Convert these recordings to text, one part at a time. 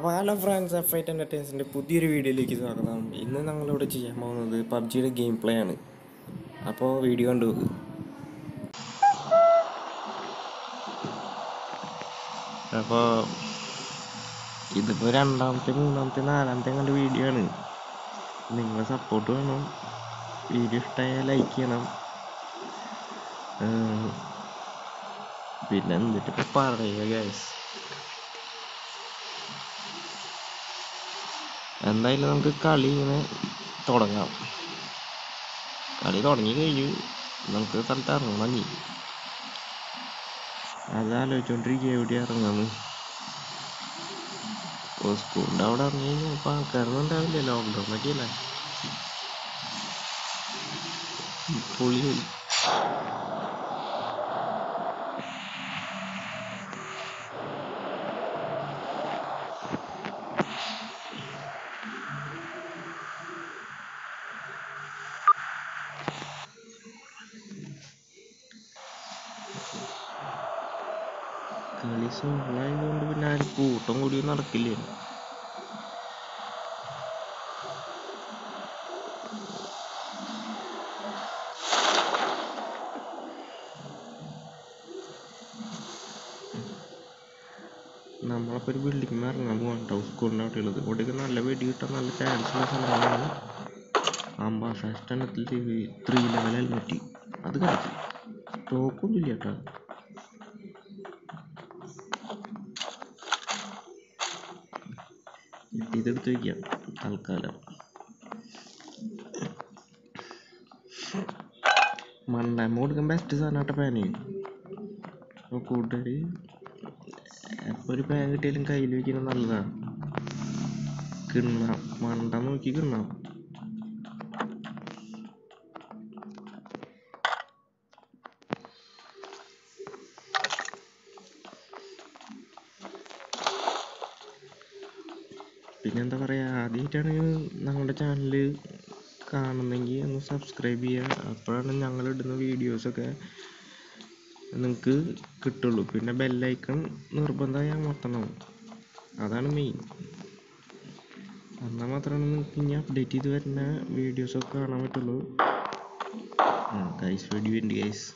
അപ്പോൾ hello friends F eight എൻ്റർടൈൻസിൻ്റെ പുതിയൊരു വീഡിയോയിലേക്ക് സ്വാഗതം ഇന്ന് ഞങ്ങളിവിടെ ചെയ്യാൻ പോകുന്നത് പബ്ജിയുടെ ഗെയിം പ്ലേ ആണ് അപ്പോൾ വീഡിയോ കണ്ടു നോക്ക് അപ്പോൾ ഇതിപ്പോൾ രണ്ടാമത്തെ മൂന്നാമത്തെ നാലാമത്തെ കണ്ട വീഡിയോ ആണ് നിങ്ങളെ സപ്പോർട്ട് വേണം വീഡിയോ ഇഷ്ടമായാൽ ലൈക്ക് ചെയ്യണം ഏർ, പിന്നെ എന്നിട്ടിപ്പോൾ പറയുക ഗൈസ് എന്തായാലും നമുക്ക് കളി ഇങ്ങനെ തുടങ്ങാം കളി തുടങ്ങി കഴിഞ്ഞു നമുക്ക് സ്ഥലത്ത് ഇറങ്ങണം നീ അതാലോചിച്ചോണ്ടിരിക്കുക എവിടെ ഇറങ്ങാന്ന് ഇപ്പോൾ സ്കൂളിൻ്റെ അവിടെ ഇറങ്ങി കഴിഞ്ഞാൽ ഇപ്പോൾ ആൾക്കാരൊന്നും ഉണ്ടാവില്ല ലോക്ക്ഡൗൺ ഒക്കെ അല്ലേ പൊളി പോയി കളി സോളായതുകൊണ്ട് പിന്നെ ആരും കൂട്ടം കൂടി നടക്കില്ലേ നമ്മളപ്പോൾ ഒരു ബിൽഡിംഗ് ഇറങ്ങാൻ പോകാൻ കേട്ടോ സ്കൂളിൻ്റെ അവിടെ ഉള്ളത് ഇവിടെയൊക്കെ നല്ല വെടി കിട്ടാൻ നല്ല ചാൻസ് ഉള്ള സ്ഥലങ്ങളാണ് അംബാസാസ്റ്റനത്തിൽ ത്രീ ലെവൽ ഹെൽമെറ്റ് അത് കളിക്കും തോക്കൊന്നുമില്ല കേട്ടോ ഇതെടുത്ത് വയ്ക്കാം തൽക്കാലം മണ്ണായ്മ കൊടുക്കാൻ ബെസ്റ്റ് സാധനമാട്ട പാന് അപ്പോൾ കൂട്ടുകാർ എപ്പോൾ ഒരു പാൻ കിട്ടിയാലും കയ്യിൽ വയ്ക്കുന്നത് നല്ലതാണ് കിണ്ണ മണ്ട നോക്കി കിണ്ണ പിന്നെ എന്താ പറയുക ആദ്യമായിട്ടാണ് ഞങ്ങളുടെ ചാനൽ കാണുന്നെങ്കിൽ ഒന്ന് സബ്സ്ക്രൈബ് ചെയ്യുക അപ്പോഴാണ് ഞങ്ങൾ ഇടുന്ന വീഡിയോസൊക്കെ നിങ്ങൾക്ക് കിട്ടുള്ളൂ പിന്നെ ബെല്ലൈക്കൺ നിർബന്ധമായി അമർത്തണം അതാണ് മെയിൻ എന്നാൽ മാത്രമാണ് നിങ്ങൾക്ക് ഇനി അപ്ഡേറ്റ് ചെയ്ത് വരുന്ന വീഡിയോസൊക്കെ കാണാൻ പറ്റുള്ളൂ ഗൈസ് വെടി വേണ്ടി ഗൈസ്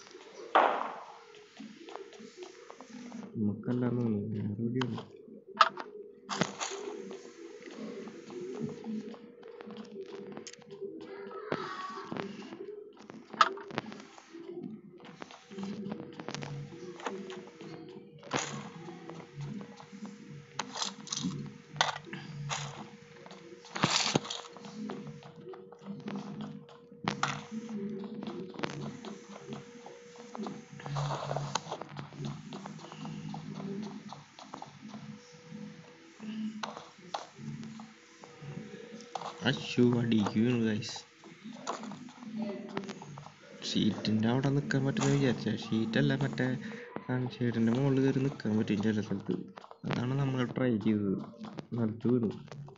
നമുക്കല്ലാന്ന് തോന്നുന്നു വേറെ വെടിയുണ്ട് അശു അടിക്ക് വീണു ഗൈസ് ഷീറ്റിൻ്റെ അവിടെ നിൽക്കാൻ പറ്റുമെന്ന് വിചാരിച്ച ഷീറ്റല്ല മറ്റേ സൺഷെയ്ഡിൻ്റെ മുകളിൽ കയറി നിൽക്കാൻ പറ്റും ചില സ്ഥലത്ത് അതാണ് നമ്മൾ ട്രൈ ചെയ്തത് നിലത്ത് വീണു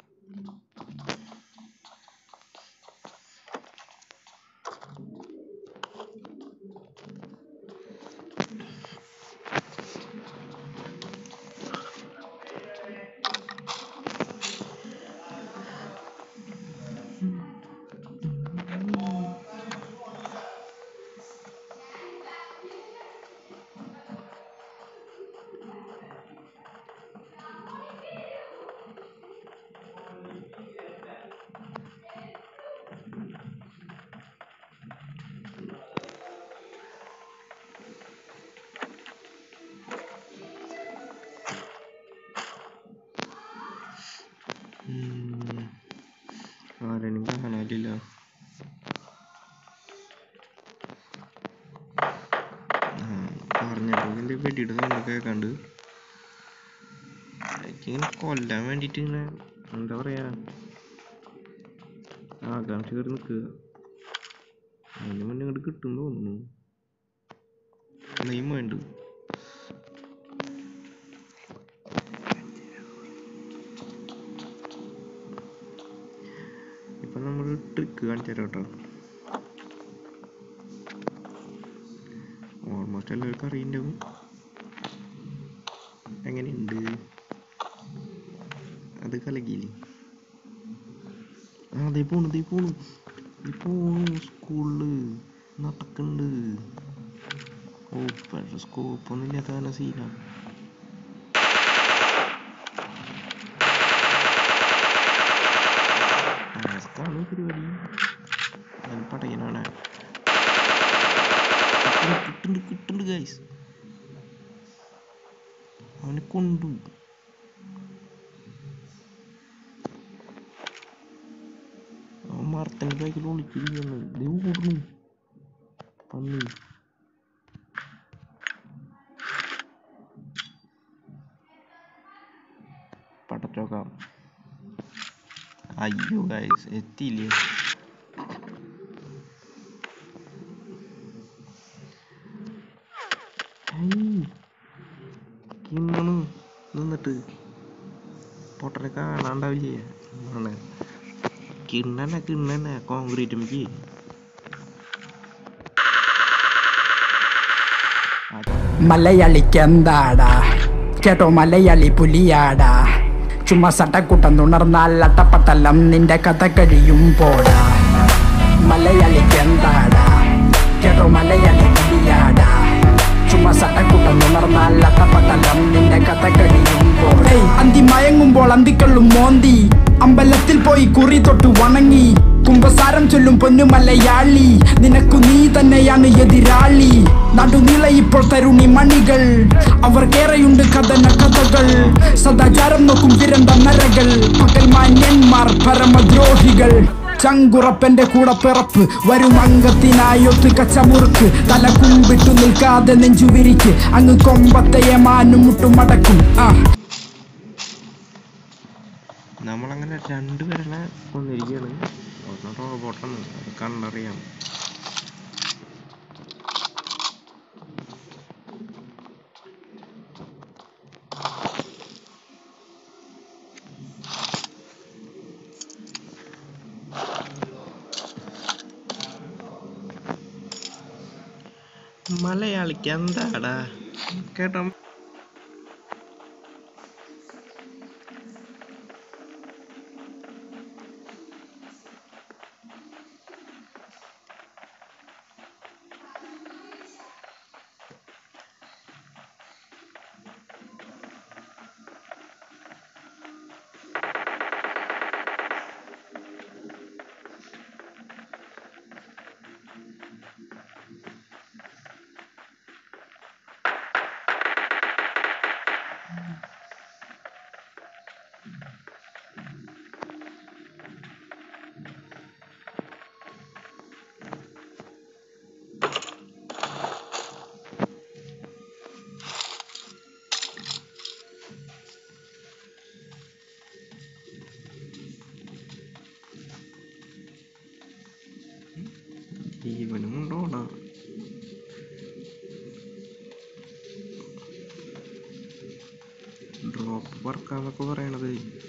ഉം. ആരെയും കാണാനില്ല പറഞ്ഞപ്പോൾ ഇതിൻ്റെ വെടിയുടെ സൗണ്ട് കേൾക്കാണ്ട് എനിക്കിങ്ങനെ കൊല്ലാൻ വേണ്ടിയിട്ട് ഇങ്ങനെ എന്താ പറയാ ആകാംക്ഷ കയറി നിൽക്കുക അതിന് മുന്നേ ഇങ്ങോട്ട് കിട്ടും തോന്നുന്നു നെയ്മ് വേണ്ട ഇപ്പൊ നമ്മൾ ട്രിക്ക് കാണിച്ചു തരാം കേട്ടോ ഓൾമോസ്റ്റ് എല്ലാവർക്കും അറിയുന്നുണ്ടാവും എങ്ങനെയുണ്ട് അത് കലകിയില്ലേ ആ ദേ പോണു ദേ പോണു ദേ പോണു സ്കൂളില് നടക്കണ്ട് ഓ പക്ഷെ സ്കോപ്പൊന്നും ഇല്ലാത്ത കാരണം സീനാണ് ടാസ്ക്കാണ് പരിപാടി ഞാൻ പടയനാണ് കിട്ടുന്നുണ്ട് കിട്ടുന്നുണ്ട് ഗൈസ് അവനെ കൊണ്ടു അവൻ മരത്തിന്റെ ബാക്കിൽ ഒളിച്ചിരിക്കുന്നു ദേ ഓടുന്നു പന്നി പടച്ചോക്കാം അയ്യോ ഗൈസ് എത്തിയില്ലേ കിണ്ണണ് നിന്നിട്ട് പൊട്ടനെ കാണാണ്ടാവില്ലേ ആണ് കിണ്ണനെ കിണ്ണനെ കോൺക്രീറ്റ് മിക്ക് മലയാളിക്കെന്താടാ കേട്ടോ മലയാളി പുലിയാടാ ചുമ്മാ സട്ടക്കുട്ടം തുണർന്നാൽ അട്ടപ്പട്ടലം നിന്റെ കഥ കഴിയും പോടാ മലയാളിക്കെന്താടാ കേട്ടോ മലയാളി പുലിയാടാ ചുമ്മാ സട്ടക്കുട്ടം തുണർന്നാൽ അട്ടപ്പട്ടലം നിന്റെ കഥ കഴിയും പോടേ അന്തി മയങ്ങുമ്പോൾ അന്തിക്കള്ളും മോന്തി അമ്പലത്തിൽ പോയി കുറി തൊട്ട് വണങ്ങി കുംഭസാരം ചൊല്ലും പൊന്നു മലയാളി നിനക്കു നീ തന്നെയാണ് എതിരാളി നടുനില ഇപ്പോൾ തരുണി മണികൾ അവർക്കേറെയുണ്ട് കഥന കഥകൾ സദാചാരം നോക്കും വിരണ്ട നരകൾ പകൽ മാന്യന്മാർ പരമദ്രോഹികൾ ചങ്കുറപ്പന്റെ കൂടെ പിറപ്പ് വരും അംഗത്തിനായൊത്ത് കച്ചമുറുക്ക് തല കുമ്പിട്ടു നിൽക്കാതെ നെഞ്ചുവിരിക്ക് അങ്ങ് കൊമ്പത്തെ മാനും മുട്ടുമടക്കും ആ നമ്മളങ്ങനെ രണ്ടുപേരെ കൊന്നിരിക്കുകയാണ് ഒരെണ്ണം റോബോട്ടാണ് അത് കണ്ടറിയാം മലയാളിക്ക് എന്താടാ കേട്ടോ ഇവനും ഉണ്ടോടാ ഡ്രോപ്പ് വർക്കാന്നൊക്കെ പറയണത്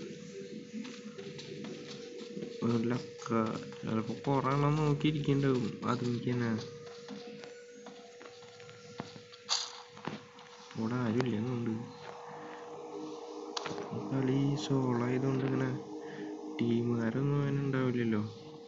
ഒരു ലക്ക ചിലപ്പോ കൊറേ എണ്ണം നോക്കിയിരിക്കണ്ടാവും അതെനിക്ക് തന്നെ ഇവിടെ ആരും ഇല്ലെന്നുണ്ട് കളി സോളോ ആയതുകൊണ്ട് ഇങ്ങനെ ടീമുകാരൊന്നും അങ്ങനെ ഉണ്ടാവില്ലല്ലോ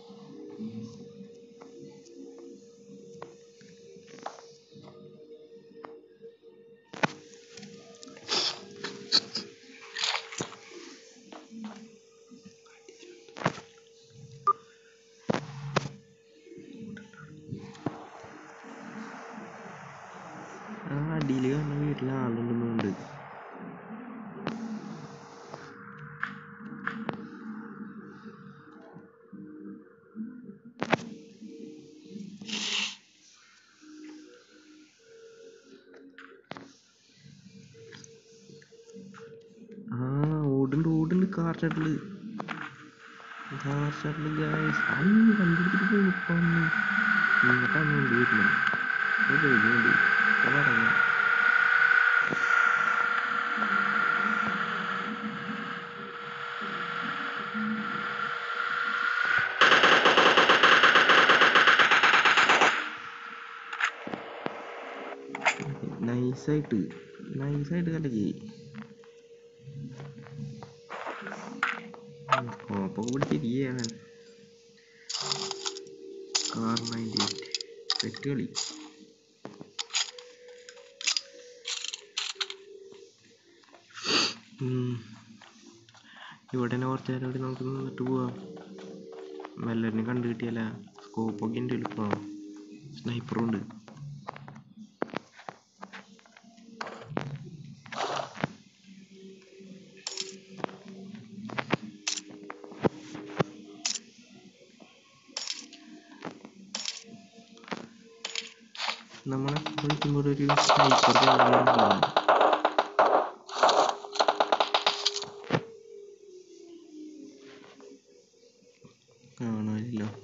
ആ അടിയിൽ കാണുന്ന വീട്ടിൽ ആളുണ്ടെന്നുണ്ട് ആ ഓടുണ്ട് ഓടുണ്ട് car shuttle car shuttle guys അയ്യോ കണ്ടുപിടിച്ചിട്ട് പോയി പന്നി ഇങ്ങോട്ടാണ് കൊണ്ട് വരുന്നത് ഇത് കഴിഞ്ഞുകൊണ്ട് ഇപ്പൊ പറഞ്ഞു നൈസായിട്ട് നൈസായിട്ട് കലക്കി സ്കോപ്പൊക്കെ പിടിച്ചിരിക്കുകയാണ് കാർ നയൻറ്റി എയ്റ്റ് സെറ്റ് കളി ഉം. ഇവിടെ തന്നെ കുറച്ച് നേരം കൂടി നമുക്ക് നിന്നിട്ട് പോവാം മെല്ലനെ കണ്ടു കിട്ടിയല്ല സ്കോപ്പൊക്കെ ഉണ്ട് എളുപ്പം സ്നൈപ്പറും ഉണ്ട് നമ്മളെ കളിക്കുമ്പോൾ ഒരു സ്നൈപ്പർ കാണുന്നുണ്ടാവും കാണാനില്ല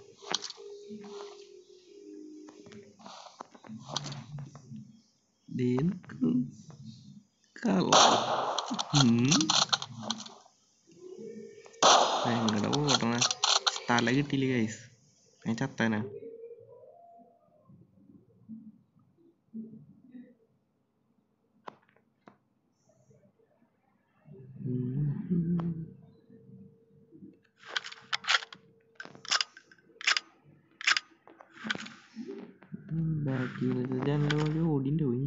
ദേ നിക്കുന്നു. കള്ളൻ. ഉം. എങ്ങടാ ഓടണ തല കിട്ടിയില്ല ഗൈസ് ഞാൻ ചത്താനാ ഉം. ബാക്കി രണ്ട് വഴി ഓടിൻ്റെ പോയി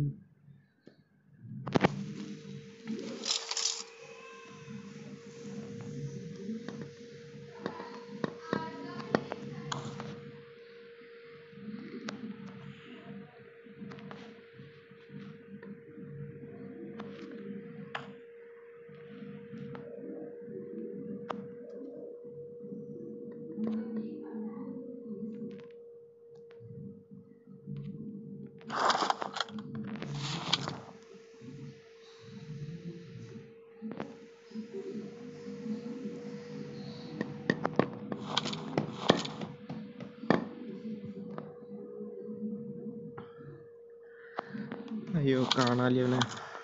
അയ്യോ കാണാല്ലേ അവനെ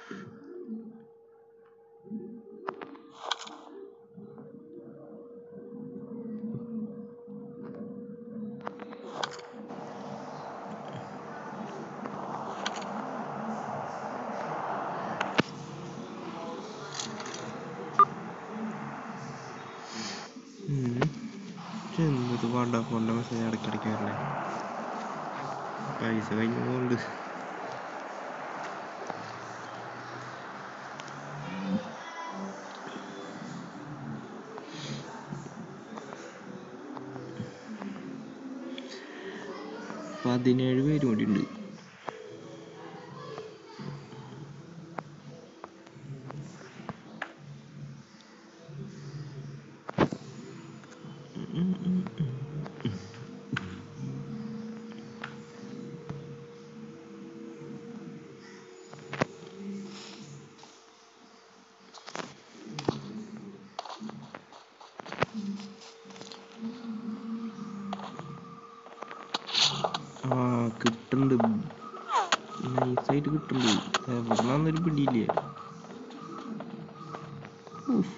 ഉം. എന്തൊരു വോഡാഫോണിൻ്റെ മെസ്സേജ് ഇടയ്ക്കിടയ്ക്ക് വരണേ പൈസ കഴിഞ്ഞു പോകുന്നുണ്ട് പതിനേഴ് പേരും കൂടി ഉണ്ട് ആ കിട്ടുന്നുണ്ട് നൈസായിട്ട് കിട്ടുന്നുണ്ട് എവിടുന്നാന്നൊരു പിടിയില്ലേ ഉഫ്.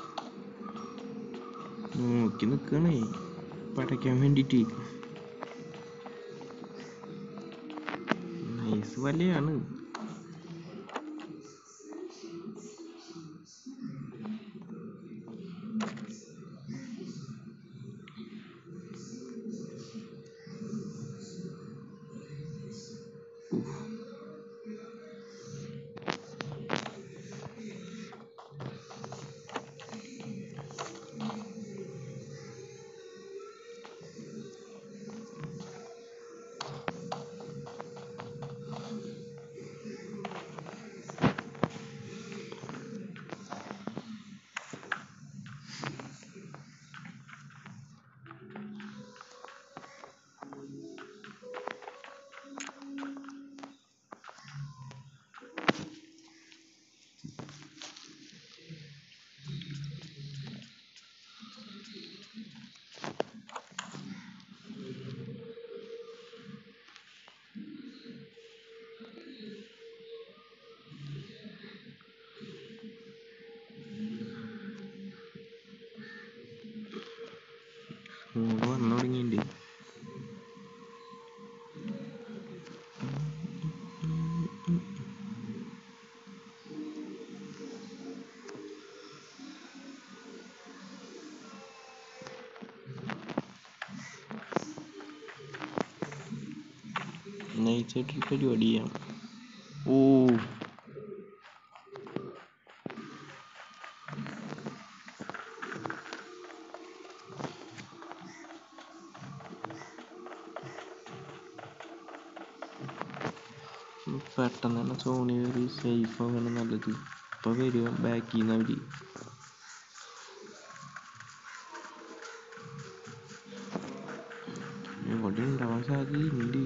നോക്കി നിക്കണേ പടയ്ക്കാൻ വേണ്ടിട്ട് നൈസ് വലയാണ് മൂന്ന് വന്നു തുടങ്ങിയിട്ടുണ്ട് നൈസായിട്ടൊരു പരിപാടി ചെയ്യാം ഓ പെട്ടെന്ന് തന്നെ സോണി കയറി സേഫ് ആവാണ് നല്ലത് ഇപ്പൊ വരും ബാക്കിൽ നിന്ന് അവര് ഇവിടെ ഉണ്ടാവാൻ സാധ്യതയുണ്ട്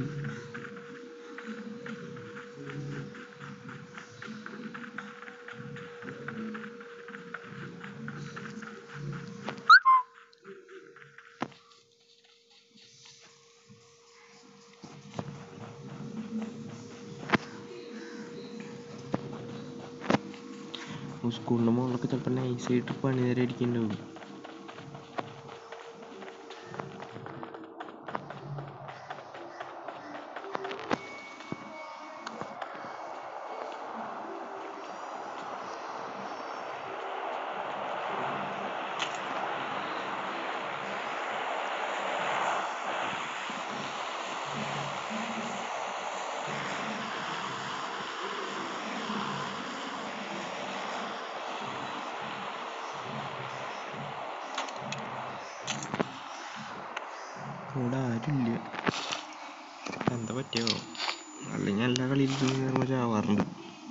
സ്കൂളിൻ്റെ മുകളിലൊക്കെ ചിലപ്പോൾ നൈസായിട്ട് പണി നേരെ അടിക്കുന്നുണ്ടാവും ഇവിടെ ആരുമില്ല എന്താ പറ്റിയോ അല്ലെങ്കിൽ എല്ലാ കളിയിലും കയറുമ്പോൾ ചാവാറുണ്ട്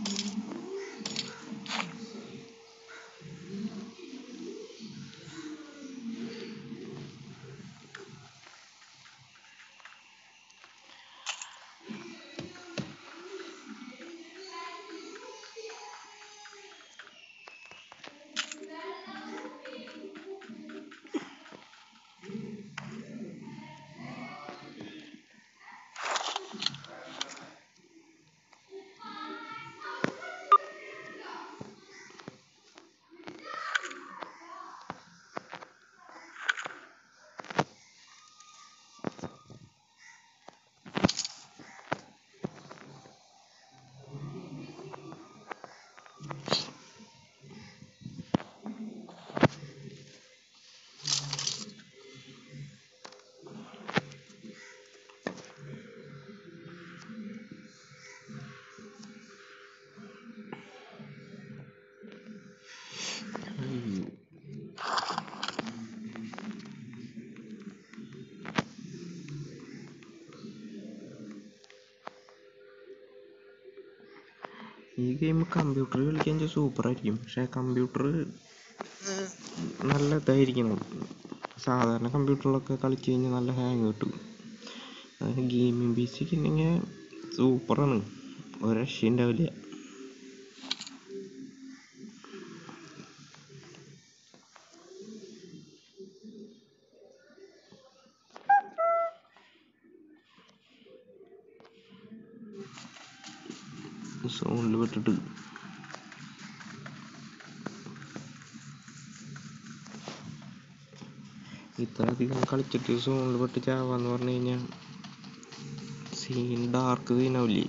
അയ്യോ ഈ ഗെയിം കമ്പ്യൂട്ടർ കളിക്കാൻ സൂപ്പർ ആയിരിക്കും പക്ഷെ കമ്പ്യൂട്ടർ നല്ല ഇതായിരിക്കണം സാധാരണ കമ്പ്യൂട്ടറിലൊക്കെ കളിച്ച് കഴിഞ്ഞാൽ നല്ല ഹാങ് കിട്ടും അതിന് ഗെയിമിംഗ് പി സി ഒക്കെ ഉണ്ടെങ്കിൽ സൂപ്പറാണ് ഒരു രക്ഷയുണ്ടാവില്ല സോണിൽ പെട്ടിട്ട് ഇത്ര അധികം കളിച്ചിട്ട് സോണിൽ പെട്ട് ചാവാന്ന് പറഞ്ഞു കഴിഞ്ഞാൽ സീൻ ഡാർക്ക് സീനാവില്ലേ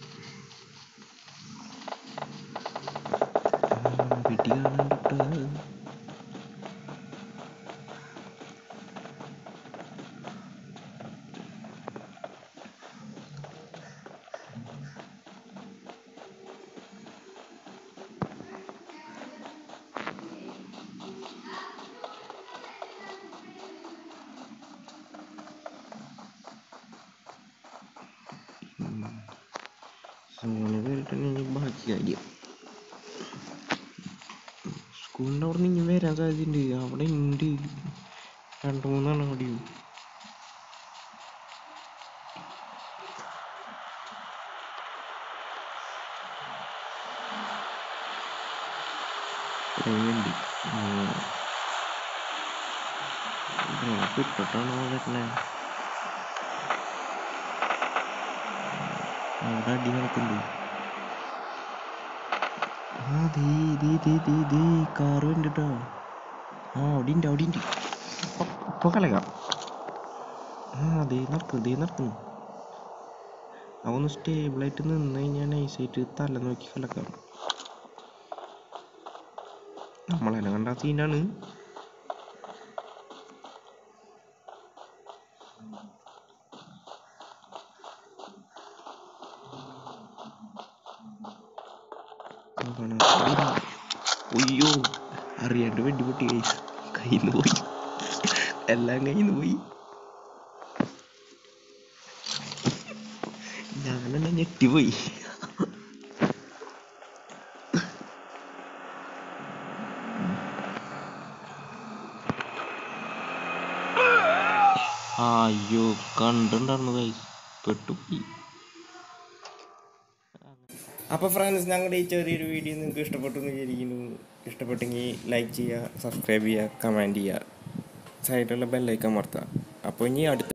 പിടി കാണാണ്ടിട്ടാ സോണി കയറിയിട്ടുണ്ടെങ്കിൽ ബാക്കി കാര്യം സ്കൂളിൻ്റെ അവിടെ നിന്ന് ഇനി വരാൻ സാധ്യതയുണ്ട് അവിടെ ഉണ്ട് രണ്ട് മൂന്നെണ്ണം അവിടെയും ഉണ്ട് ഇട്ടിട്ടാണോ വരുന്നേ അവിടെ അടി നടക്കുന്നുണ്ട് ആ ദേ ദേ ദേ ദേ ദേ കാറ് കണ്ടിട്ടോ ആ അവിടെ ഉണ്ട് അവിടെ ഉണ്ട് ഇപ്പൊ കളയാം ആ ദേ നടക്കുന്നു ദേ നടക്കുന്നു അവന്ന് സ്റ്റേബിളായിട്ട് നിന്ന് കഴിഞ്ഞാൽ നൈസായിട്ട് തല നോക്കി കളക്കാം നമ്മളെന്നെ കണ്ട സീനാണ് നോക്കണം അയ്യോ അറിയാണ്ട് വെടിപൊട്ടി കൈസ് കയ്യിൽ നിന്ന് പോയി എല്ലാം കയ്യിൽ നിന്ന് പോയി ഞാനെന്നെ ഞെട്ടിപ്പോയി അയ്യോ കണ്ടിട്ടുണ്ടായിരുന്നു കൈസ് പെട്ടുപോയി അപ്പോൾ ഫ്രണ്ട്സ് ഞങ്ങളുടെ ഈ ചെറിയൊരു വീഡിയോ നിങ്ങൾക്ക് ഇഷ്ടപ്പെട്ടു എന്ന് വിചാരിക്കുന്നു ഇഷ്ടപ്പെട്ടെങ്കിൽ ലൈക്ക് ചെയ്യുക സബ്സ്ക്രൈബ് ചെയ്യുക കമൻറ്റ് ചെയ്യുക സൈഡിലുള്ള ബെല്ലൈക്കൻ അമർത്തുക അപ്പോൾ ഇനി അടുത്ത